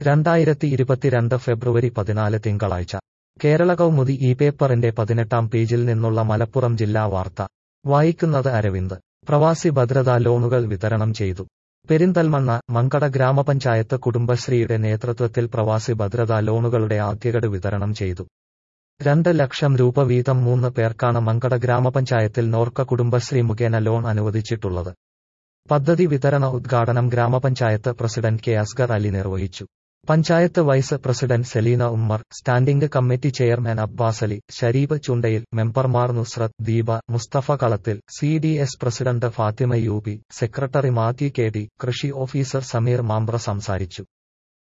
രണ്ടായിരത്തി ഇരുപത്തിരണ്ട് ഫെബ്രുവരി പതിനാല് തിങ്കളാഴ്ച കേരള കൗമുദി ഈ പേപ്പറിന്റെ പതിനെട്ടാം പേജിൽ നിന്നുള്ള മലപ്പുറം ജില്ലാ വാർത്ത വായിക്കുന്നത് അരവിന്ദ് പ്രവാസി ഭദ്രതാ ലോണുകൾ വിതരണം ചെയ്തു പെരിന്തൽമണ്ണ മങ്കട ഗ്രാമപഞ്ചായത്ത് കുടുംബശ്രീയുടെ നേതൃത്വത്തിൽ പ്രവാസി ഭദ്രതാ ലോണുകളുടെ ആദ്യഗഡു വിതരണം ചെയ്തു രണ്ട് ലക്ഷം രൂപ വീതം മൂന്ന് പേർക്കാണ് മങ്കട ഗ്രാമപഞ്ചായത്തിൽ നോർക്ക കുടുംബശ്രീ മുഖേന ലോൺ അനുവദിച്ചിട്ടുള്ളത് പദ്ധതി വിതരണ ഉദ്ഘാടനം ഗ്രാമപഞ്ചായത്ത് പ്രസിഡന്റ് കെ അസ്ഗർ അലി നിർവഹിച്ചു panchayat vice president Seleena Ummer standing committee chairman Abbas Ali Shareeb Chundayil മെമ്പർമാർ Nusrath Deepa Musthafa Kalathil C D S president Fathima U P secretary Mathew K D കൃഷി ഓഫീസർ സമീർ മാമ്പ്ര സംസാരിച്ചു